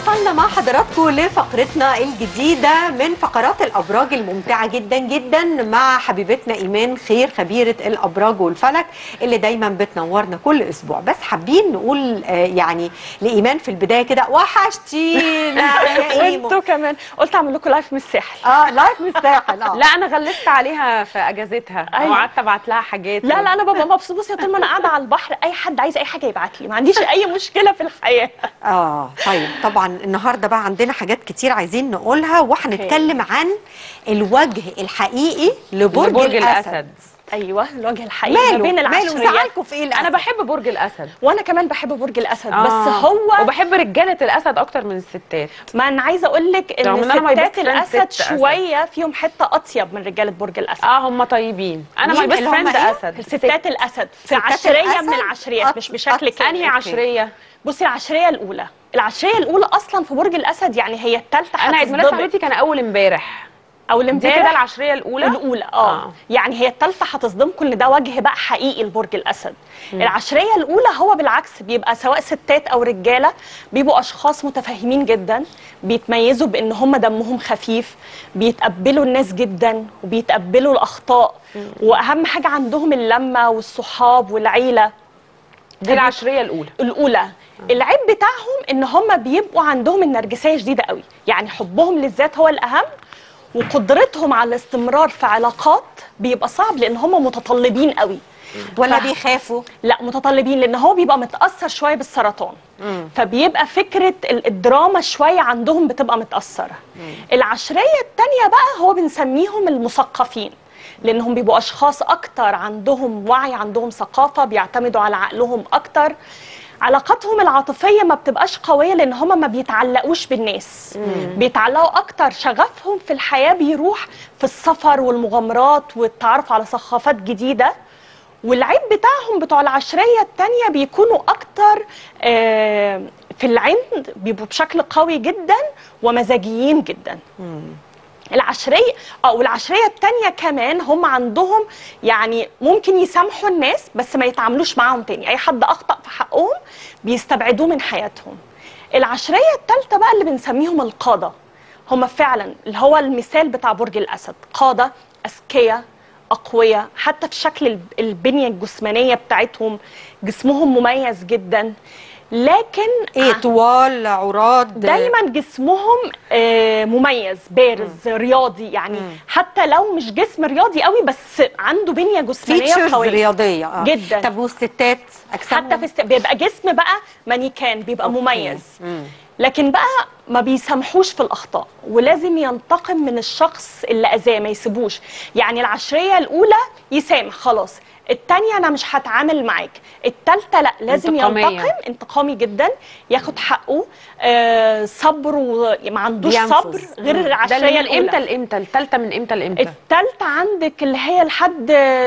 وصلنا مع حضراتكم لفقرتنا الجديدة من فقرات الأبراج الممتعة جدا جدا مع حبيبتنا إيمان خير خبيرة الأبراج والفلك اللي دايما بتنورنا كل أسبوع بس حابين نقول آه، يعني لإيمان في البداية كده وحشتينا يا إيمو وانتوا كمان قلت اعمل لكم لايف من الساحل اه لايف من الساحل اه لا انا غلست عليها في اجازتها أيوة. وقعدت ابعت لها حاجات لا لا انا ببقى مبسوطه بصي طول ما انا قاعده على البحر اي حد عايز اي حاجه يبعت لي ما عنديش اي مشكله في الحياه اه طيب طبعا النهارده بقى عندنا حاجات كتير عايزين نقولها وهنتكلم عن الوجه الحقيقي لبرج, برج الأسد. الاسد ايوه الوجه الحقيقي ما ماله بين ماله العشريه زعلكم في ايه الأسد؟ انا بحب برج الاسد وانا كمان بحب برج الاسد آه. بس هو وبحب رجاله الاسد اكتر من الستات ما انا عايزه اقول لك ان رغم إن أنا my ستات best friend الاسد ست أسد. شويه فيهم حته اطيب من رجاله برج الاسد اه هم طيبين انا مين ماي بيست اللي هم فريند إيه؟ اسد ستات الاسد في ستات عشريه الأسد؟ من العشريات مش أط- بشكل أط- كده انهي أوكي. عشريه بصي العشريه الاولى العشريه الاولى اصلا في برج الاسد يعني هي الثالثه انا عيد ميلاد صاحبتي كان اول امبارح او دي كده الامبارح العشريه الاولى الاولى اه, آه. يعني هي الثالثه هتصدمكم ان ده وجه بقى حقيقي لبرج الاسد العشريه الاولى هو بالعكس بيبقى سواء ستات او رجاله بيبقوا اشخاص متفاهمين جدا بيتميزوا بان هم دمهم خفيف بيتقبلوا الناس جدا وبيتقبلوا الاخطاء واهم حاجه عندهم اللمه والصحاب والعيله دي العشريه الاولى الاولى العيب بتاعهم ان هم بيبقوا عندهم النرجسيه شديده قوي يعني حبهم للذات هو الاهم وقدرتهم على الاستمرار في علاقات بيبقى صعب لان هم متطلبين قوي ولا ف- بيخافوا لا متطلبين لان هو بيبقى متاثر شويه بالسرطان فبيبقى فكره ال- الدراما شويه عندهم بتبقى متاثره العشريه التانية بقى هو بنسميهم المثقفين لانهم بيبقوا اشخاص اكتر عندهم وعي عندهم ثقافه بيعتمدوا على عقلهم اكتر علاقاتهم العاطفيه ما بتبقاش قويه لان هم ما بيتعلقوش بالناس بيتعلقوا اكتر شغفهم في الحياه بيروح في السفر والمغامرات والتعرف على ثقافات جديده والعيب بتاعهم بتوع العشرية التانية بيكونوا أكتر آه، في العند بيبقوا بشكل قوي جدا ومزاجيين جدا العشرية اه والعشرية التانية كمان هم عندهم يعني ممكن يسامحوا الناس بس ما يتعاملوش معاهم تاني أي حد أخطأ في حقهم بيستبعدوه من حياتهم العشرية التالتة بقى اللي بنسميهم القادة هم فعلا اللي هو المثال بتاع برج الأسد قادة أذكياء أقوياء حتى في شكل الب- البنية الجسمانية بتاعتهم جسمهم مميز جدا لكن ايه طوال عراض دايما جسمهم آه، مميز بارز رياضي يعني حتى لو مش جسم رياضي قوي بس عنده بنيه جسمانيه فيتشرز قويه رياضيه آه. جدا. طب والستات اجسامهم حتى في است... بيبقى جسم بقى مانيكان بيبقى أوكي. مميز مم. لكن بقى ما بيسامحوش في الاخطاء ولازم ينتقم من الشخص اللي اذاه ما يسيبوش يعني العشريه الاولى يسامح خلاص التانية أنا مش هتعامل معاك التالتة لا لازم انتقامية. ينتقم انتقامي جدا ياخد حقه آه صبر وما عندوش بينفذ. صبر غير مم. ده العشرية اللي من امتى الأولى لامتى الثالثه من امتى لامتى التالتة عندك اللي هي لحد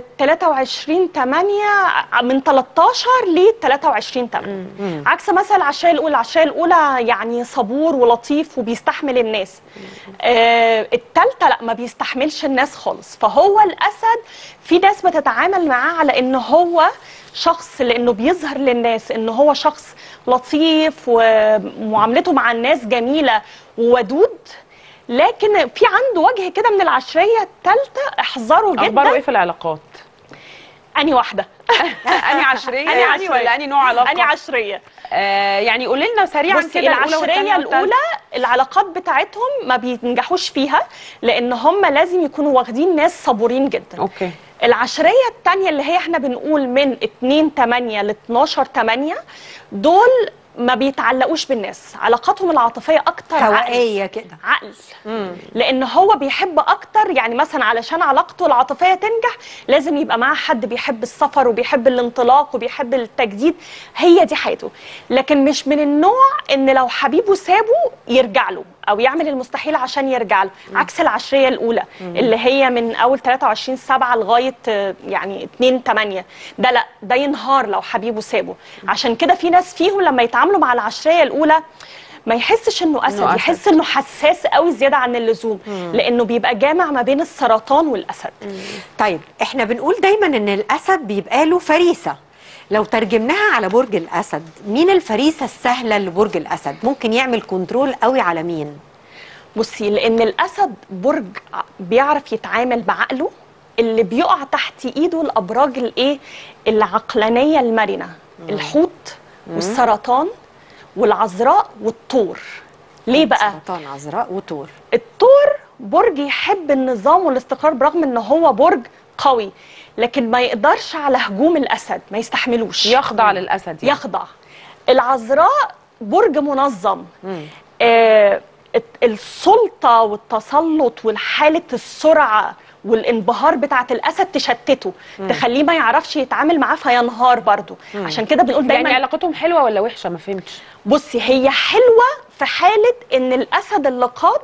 23 8 من 13 ل 23 8 عكس مثلا العشرية الأولى العشرية الأولى يعني صبور ولطيف وبيستحمل الناس آه التالتة لا ما بيستحملش الناس خالص فهو الأسد في ناس بتتعامل معاه على إن هو شخص لأنه بيظهر للناس إن هو شخص لطيف ومعاملته مع الناس جميلة وودود لكن في عنده وجه كده من العشرية التالتة احذروا جدا اخباره ايه في العلاقات أني واحدة اني عشريه أني يعني عشرية. ولا اني نوع علاقه أني عشرية آه يعني قولي لنا سريعا بصي كده الأولى العشرية والتانية الأولى العلاقات بتاعتهم ما بينجحوش فيها لأن هم لازم يكونوا واخدين ناس صبورين جدا اوكي العشرية التانية اللي هي احنا بنقول من 2 8 ل 12 8 دول ما بيتعلقوش بالناس علاقاتهم العاطفية أكتر عقل هوائيه كده عقل لان هو بيحب اكتر يعني مثلا علشان علاقته العاطفيه تنجح لازم يبقى معاه حد بيحب السفر وبيحب الانطلاق وبيحب التجديد هي دي حياته لكن مش من النوع ان لو حبيبه سابه يرجع له او يعمل المستحيل عشان يرجع له عكس العشريه الاولى اللي هي من اول 23 7 لغايه آه، يعني 2 8 ده لا ده ينهار لو حبيبه سابه عشان كده في ناس فيهم لما يتعاملوا مع العشريه الاولى ما يحسش انه اسد أسد. يحس انه حساس قوي زياده عن اللزوم لانه بيبقى جامع ما بين السرطان والاسد طيب احنا بنقول دايما ان الاسد بيبقى له فريسه لو ترجمناها على برج الاسد مين الفريسه السهله لبرج الاسد ممكن يعمل كنترول قوي على مين بصي لان الاسد برج ع- بيعرف يتعامل بعقله اللي بيقع تحت ايده الابراج الايه العقلانيه المرنه الحوت والسرطان والعذراء والطور ليه بقى سرطان عذراء وطور الثور برج يحب النظام والاستقرار برغم ان هو برج قوي لكن ما يقدرش على هجوم الاسد ما يستحملوش يخضع للاسد يعني. يخضع العذراء برج منظم آه الت- السلطه والتسلط والحاله السرعه والانبهار بتاعت الاسد تشتته تخليه ما يعرفش يتعامل معاه فينهار برضه عشان كده بنقول دايما يعني علاقتهم حلوه ولا وحشه ما فهمتش بصي هي حلوه في حاله ان الاسد اللي قاد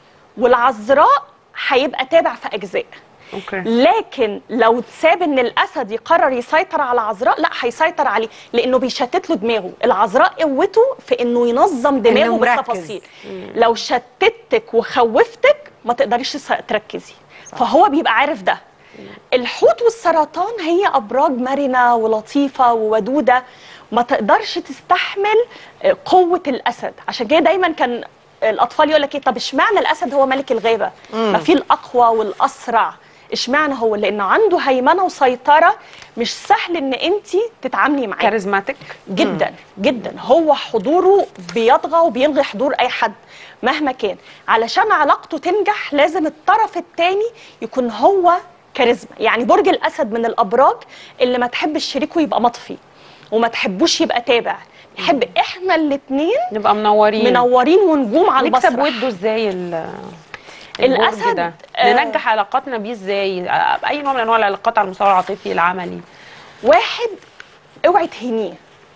والعذراء هيبقى تابع في اجزاء اوكي لكن لو تساب ان الاسد يقرر يسيطر على العذراء لا هيسيطر عليه لانه بيشتت له دماغه العذراء قوته في انه ينظم دماغه إنه مركز. بالتفاصيل لو شتتك وخوفتك ما تقدريش تس- تركزي فهو بيبقى عارف ده الحوت والسرطان هي ابراج مرنه ولطيفه وودوده ما تقدرش تستحمل آه، قوه الاسد عشان كده دايما كان الاطفال يقول لك ايه طب اشمعنى الاسد هو ملك الغابه ما في الاقوى والاسرع اشمعنى هو لانه عنده هيمنه وسيطره مش سهل ان انت تتعاملي معاه كاريزماتيك جدا جدا هو حضوره بيطغى وبيلغي حضور اي حد مهما كان علشان علاقته تنجح لازم الطرف الثاني يكون هو كاريزما يعني برج الاسد من الابراج اللي ما تحبش شريكه يبقى مطفي وما تحبوش يبقى تابع يحب احنا الاثنين نبقى منورين منورين ونجوم على نكسب المسرح وده ازاي ال الأسد، البرج ده آه، ننجح علاقاتنا بيه ازاي آه، باي نوع من انواع العلاقات على المستوى العاطفي العملي واحد اوعي تهينيه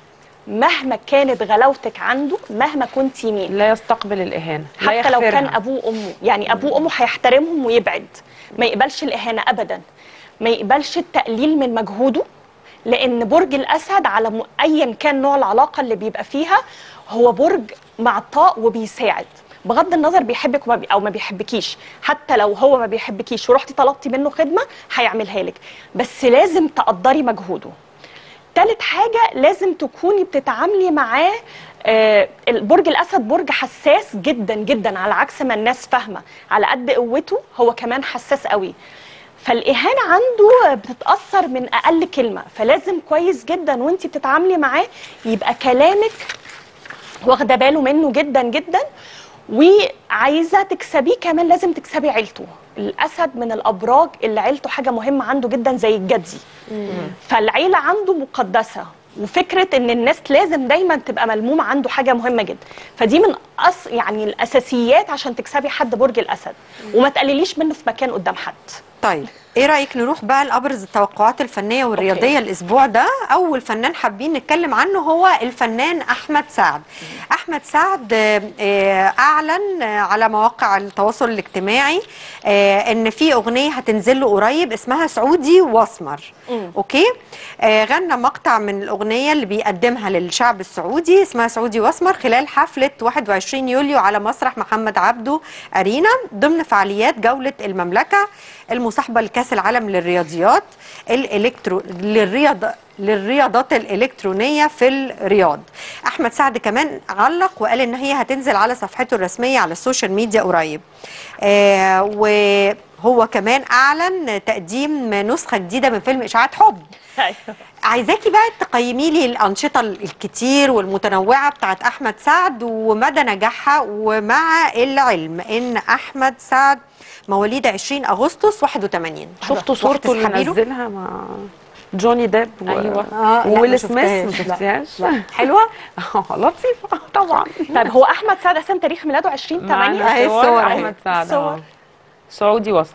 مهما كانت غلاوتك عنده مهما كنت مين لا يستقبل الاهانه لا حتى لو كان يغفرها. ابوه وامه يعني ابوه وامه هيحترمهم ويبعد ما يقبلش الاهانه ابدا ما يقبلش التقليل من مجهوده لان برج الاسد على م... ايا كان نوع العلاقه اللي بيبقى فيها هو برج معطاء وبيساعد بغض النظر بيحبك وما بي... او ما بيحبكيش حتى لو هو ما بيحبكيش ورحتي طلبتي منه خدمه هيعملها لك بس لازم تقدري مجهوده تالت حاجة لازم تكوني بتتعاملي معاه آه، برج الأسد برج حساس جدا جدا على عكس ما الناس فاهمة على قد قوته هو كمان حساس قوي فالإهانة عنده بتتأثر من أقل كلمة فلازم كويس جدا وانتي بتتعاملي معاه يبقى كلامك واخدة باله منه جدا جدا وعايزة تكسبيه كمان لازم تكسبي عيلته الأسد من الأبراج اللي عيلته حاجة مهمة عنده جدا زي الجدي فالعيله عنده مقدسه وفكره ان الناس لازم دايما تبقى ملمومه عنده حاجه مهمه جدا فدي من أص... يعني الاساسيات عشان تكسبي حد برج الاسد وما تقلليش منه في مكان قدام حد طيب ايه رايك نروح بقى لابرز التوقعات الفنيه والرياضيه أوكي. الاسبوع ده اول فنان حابين نتكلم عنه هو الفنان احمد سعد احمد سعد آه، آه، اعلن آه، على مواقع التواصل الاجتماعي آه، ان في اغنيه هتنزل له قريب اسمها سعودي واسمر اوكي آه، غنى مقطع من الاغنيه اللي بيقدمها للشعب السعودي اسمها سعودي واسمر خلال حفله 21 يوليو على مسرح محمد عبده ارينا ضمن فعاليات جوله المملكه المصاحبه لكاس العالم للرياضيات الالكترو للرياض للرياضات الالكترونيه في الرياض احمد سعد كمان علق وقال ان هي هتنزل على صفحته الرسميه على السوشيال ميديا قريب آه وهو كمان اعلن تقديم نسخه جديده من فيلم اشاعات حب عايزاكي بقى تقيمي لي الانشطه الكتير والمتنوعه بتاعت احمد سعد ومدى نجاحها ومع العلم ان احمد سعد مواليد 20 اغسطس 81 شفتوا صورته اللي تسحبي له؟ نزلها مع جوني ديب و... أيوة. آه، لا، ما وويل سميث ما شفتهاش. شفتيهاش لا. حلوه آه، لطيفه طبعا طيب هو احمد سعد اساسا تاريخ ميلاده 20 معنا 8 أهي صور الصور أهي. احمد سعد الصور. آه. سعودي واسمر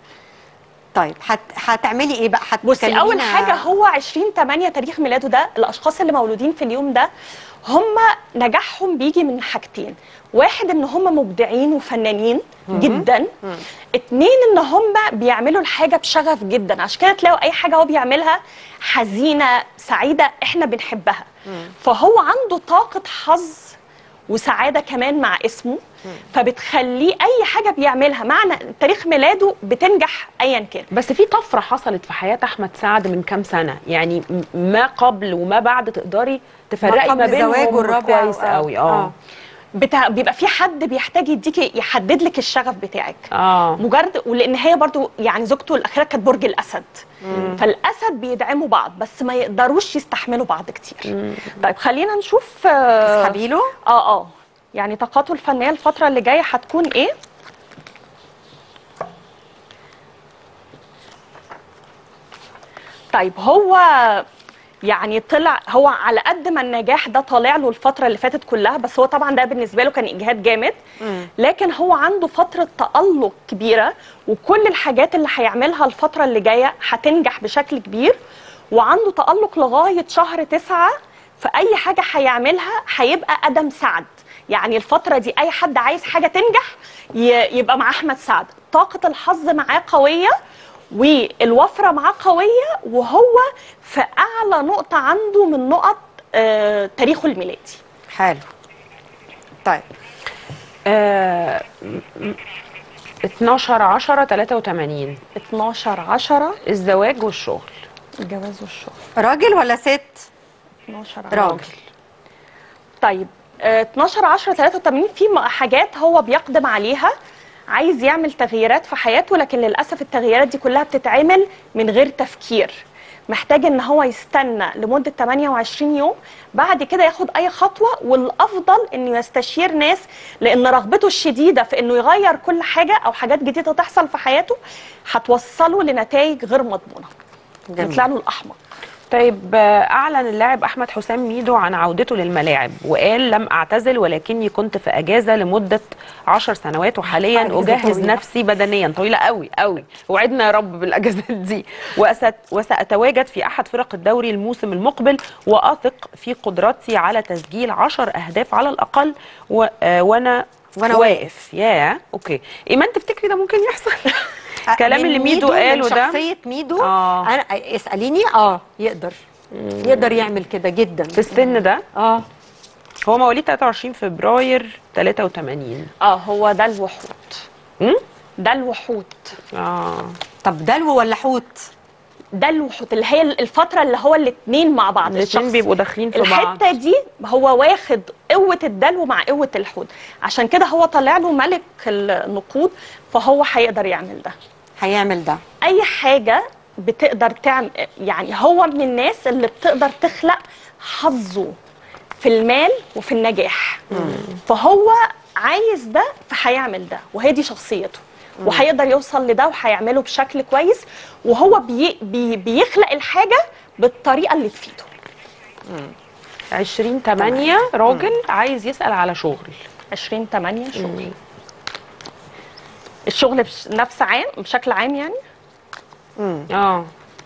طيب هت... هتعملي ايه بقى بصي اول هتكلمينا- حاجه هو 20 8 تاريخ ميلاده ده الاشخاص اللي مولودين في اليوم ده هم نجاحهم بيجي من حاجتين واحد ان هم مبدعين وفنانين جدا اتنين ان هم بيعملوا الحاجه بشغف جدا عشان كده تلاقوا اي حاجه هو بيعملها حزينه سعيده احنا بنحبها فهو عنده طاقه حظ وسعاده كمان مع اسمه فبتخليه اي حاجه بيعملها معنى تاريخ ميلاده بتنجح ايا كان بس في طفره حصلت في حياه احمد سعد من كام سنه يعني م- ما قبل وما بعد تقدري تفرقي قبل ما بينهم زواجه الرابع كويس آه. قوي آه. اه بتاع بيبقى في حد بيحتاج يديكي يحدد لك الشغف بتاعك اه مجرد ولان هي برضو يعني زوجته الاخيره كانت برج الاسد فالاسد بيدعموا بعض بس ما يقدروش يستحملوا بعض كتير طيب خلينا نشوف آه، تسحبي له اه اه يعني طاقاته الفنيه الفتره اللي جايه هتكون ايه طيب هو يعني طلع هو على قد ما النجاح ده طالع له الفتره اللي فاتت كلها بس هو طبعا ده بالنسبه له كان اجهاد جامد لكن هو عنده فتره تالق كبيره وكل الحاجات اللي هيعملها الفتره اللي جايه هتنجح بشكل كبير وعنده تالق لغايه شهر تسعة في اي حاجه هيعملها هيبقى قدم سعد يعني الفتره دي اي حد عايز حاجه تنجح ي- يبقى مع احمد سعد طاقه الحظ معاه قويه والوفره معاه قويه وهو في اعلى نقطه عنده من نقط آه تاريخه الميلادي حلو طيب آه، م- م- 12 10 83 12 10 الزواج والشغل الجواز والشغل راجل ولا ست 12 راجل طيب آه، 12 10 83 في م- حاجات هو بيقدم عليها عايز يعمل تغييرات في حياته لكن للاسف التغييرات دي كلها بتتعمل من غير تفكير محتاج ان هو يستنى لمده 28 يوم بعد كده ياخد اي خطوه والافضل انه يستشير ناس لان رغبته الشديده في انه يغير كل حاجه او حاجات جديده تحصل في حياته هتوصله لنتائج غير مضمونه جميل. يطلع له الاحمق طيب آه، اعلن اللاعب احمد حسام ميدو عن عودته للملاعب وقال لم اعتزل ولكني كنت في اجازه لمده عشر سنوات وحاليا أجازة اجهز طويلة. نفسي بدنيا طويله قوي قوي وعدنا يا رب بالاجازات دي وأست وساتواجد في احد فرق الدوري الموسم المقبل واثق في قدرتي على تسجيل عشر اهداف على الاقل و... آه، وانا وأنا واقف يا اوكي ايمان تفتكري ده ممكن يحصل الكلام من اللي ميدو من قاله ده شخصيه ميدو آه. انا اساليني اه يقدر يقدر يعمل كده جدا في السن ده اه هو مواليد 23 فبراير 83 اه هو ده الوحوت امم ده الوحوت اه طب دلو ولا حوت ده الوحوت اللي هي الفتره اللي هو الاثنين مع بعض الاثنين الشخص بيبقوا داخلين في بعض الحته دي هو واخد قوه الدلو مع قوه الحوت عشان كده هو طالع له ملك النقود فهو هيقدر يعمل ده هيعمل ده اي حاجه بتقدر تعمل يعني هو من الناس اللي بتقدر تخلق حظه في المال وفي النجاح فهو عايز ده فهيعمل ده وهي دي شخصيته وهيقدر يوصل لده وهيعمله بشكل كويس وهو بي بي بيخلق الحاجه بالطريقه اللي تفيده 20 8 راجل عايز يسأل على شغل 20 8 شغل الشغل بش- نفس عام بشكل عام يعني اه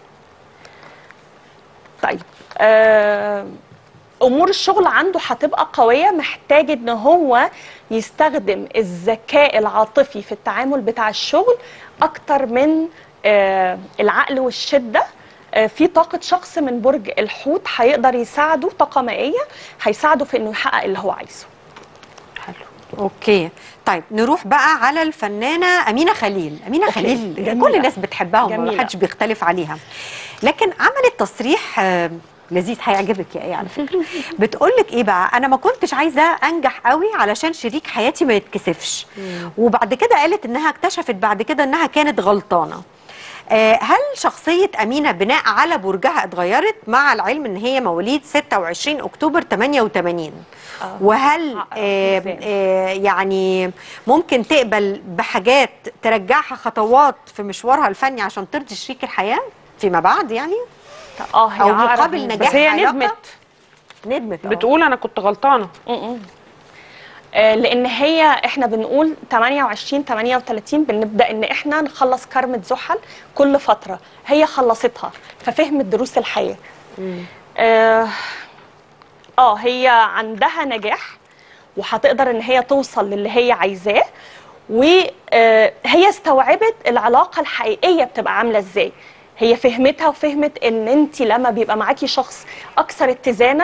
طيب آه، امور الشغل عنده هتبقى قويه محتاج ان هو يستخدم الذكاء العاطفي في التعامل بتاع الشغل اكتر من آه، العقل والشده آه، في طاقة شخص من برج الحوت هيقدر يساعده طاقة مائية هيساعده في انه يحقق اللي هو عايزه حلو اوكي طيب نروح بقى على الفنانه امينه خليل امينه أوكي. خليل جميلة. كل الناس بتحبها جميلة. ومحدش بيختلف عليها لكن عملت تصريح آه، لذيذ هيعجبك يا ايه على فكره بتقول لك ايه بقى انا ما كنتش عايزه انجح قوي علشان شريك حياتي ما يتكسفش وبعد كده قالت انها اكتشفت بعد كده انها كانت غلطانه آه، هل شخصية أمينة بناء على برجها اتغيرت مع العلم إن هي مواليد 26 أكتوبر 88 وهل عقرب آه ميزان. آه يعني ممكن تقبل بحاجات ترجعها خطوات في مشوارها الفني عشان ترضي شريك الحياة فيما بعد يعني اه هي أو عقرب مقابل ميزان. نجاح بس هي علاقة؟ ندمت ندمت آه. بتقول انا كنت غلطانه م-م. آه، لان هي احنا بنقول 28 38 بنبدا ان احنا نخلص كرمة زحل كل فتره هي خلصتها ففهمت دروس الحياه اه آه، هي عندها نجاح وهتقدر ان هي توصل للي هي عايزاه وهي استوعبت العلاقه الحقيقيه بتبقى عامله ازاي هي فهمتها وفهمت ان انت لما بيبقى معاكي شخص اكثر اتزانا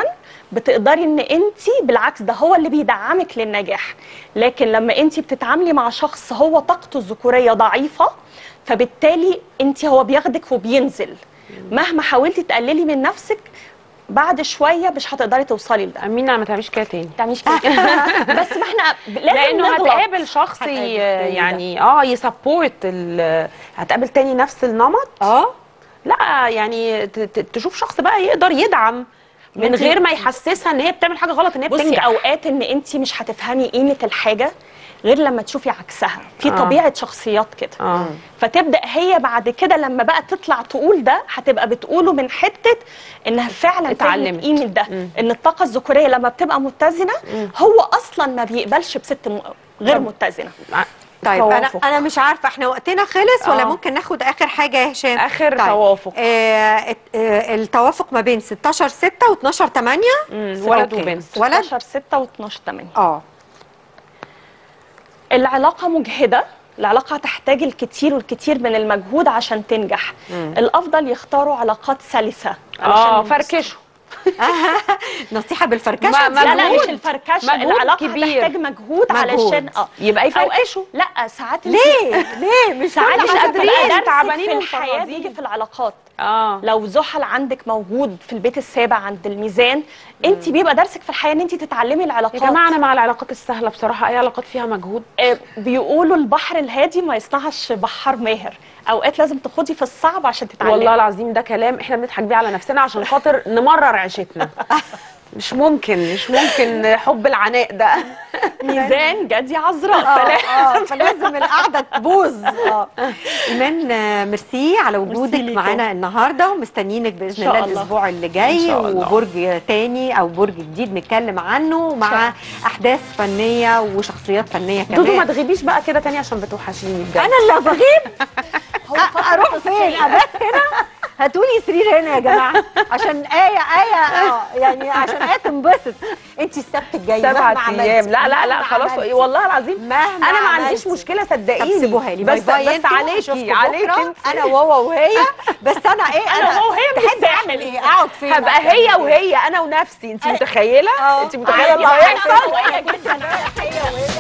بتقدري ان انت بالعكس ده هو اللي بيدعمك للنجاح لكن لما انت بتتعاملي مع شخص هو طاقته الذكوريه ضعيفه فبالتالي انت هو بياخدك وبينزل مهما حاولتي تقللي من نفسك بعد شويه مش هتقدري توصلي لده امينه ما تعمليش كده تاني تعمليش كده بس ما احنا ب- لازم لانه نغلط. هتقابل شخص هتقابل ي- تاني ده. يعني اه يسبورت ال- هتقابل تاني نفس النمط اه لا يعني ت- ت- تشوف شخص بقى يقدر يدعم من انتي- غير ما يحسسها ان هي بتعمل حاجه غلط ان هي بصي بتنجح اوقات ان انت مش هتفهمي قيمه الحاجه غير لما تشوفي عكسها في آه. طبيعه شخصيات كده اه فتبدا هي بعد كده لما بقى تطلع تقول ده هتبقى بتقوله من حته انها فعلا اتعلمت. اتعلمت قيمه ده مم. ان الطاقه الذكوريه لما بتبقى متزنه هو اصلا ما بيقبلش بست م- غير متزنه طيب انا توافق. انا مش عارفه احنا وقتنا خلص ولا آه. ممكن ناخد اخر حاجه يا هشام آخر طيب. توافق. آه الت- آه التوافق ما بين 16 6 و12 8 مم، ولد أوكي. وبنت. ولد 16 6 و12 8 اه العلاقة مجهدة العلاقة هتحتاج الكثير والكثير من المجهود عشان تنجح الأفضل يختاروا علاقات سلسة اه علشان فركشوا نصيحه بالفركشه ما- دي؟ لا لا مجهود. مش الفركشة مجهود العلاقة كبير. هتحتاج مجهود, مجهود. علشان اه يبقى أوقات- يفركشوا لا ساعات ليه ليه مش ساعات كل مش حاجة قادرين، قادرين تبقى- تعبانين في الحياة ومفرهدين. بيجي في العلاقات اه لو زحل عندك موجود في البيت السابع عند الميزان انت بيبقى درسك في الحياه ان انت تتعلمي يا العلاقات جماعه انا مع العلاقات السهله بصراحه اي علاقات فيها مجهود آه، بيقولوا البحر الهادي ما يصنعش بحار ماهر اوقات لازم تخوضي في الصعب عشان تتعلمي والله العظيم ده كلام احنا بنضحك بيه على نفسنا عشان خاطر نمرر عيشتنا مش ممكن مش ممكن حب العناء ده ميزان جدي عذراء اه فلا اه فلازم القعده تبوظ اه ايمان آه، ميرسي على وجودك ميرسي ليكم. معانا النهارده ومستنيينك باذن إن شاء الله الله. الاسبوع اللي إن جاي شاء الله. وبرج تاني او برج جديد نتكلم عنه شاء مع الله. احداث فنيه وشخصيات فنيه كمان دودو ما تغيبيش بقى كده تاني عشان بتوحشيني بجد انا اللي بغيب هو أ- اروح فين ابات هنا هاتولي سرير هنا يا جماعه عشان ايه ايه اه يعني عشان ايه تنبسط انت السبت الجاي سبعة مهما عملتي، ايام لا لا لا مهما خلاص عملتي، والله العظيم مهما انا ما عنديش عملتي. مشكله طب صدقيني سيبوها لي بس باي باي بس انتوا، عليكي أشوفكم عليكي بكرة. انت انا وهو وهي بس انا ايه أنا وهو وهي تحبي بنستعمل. اعمل ايه اقعد فين هبقى هي وهيه انا ونفسي انت متخيله اه. انت متخيله عادي، اللي أنا هيحصل قوية جدا هي وهي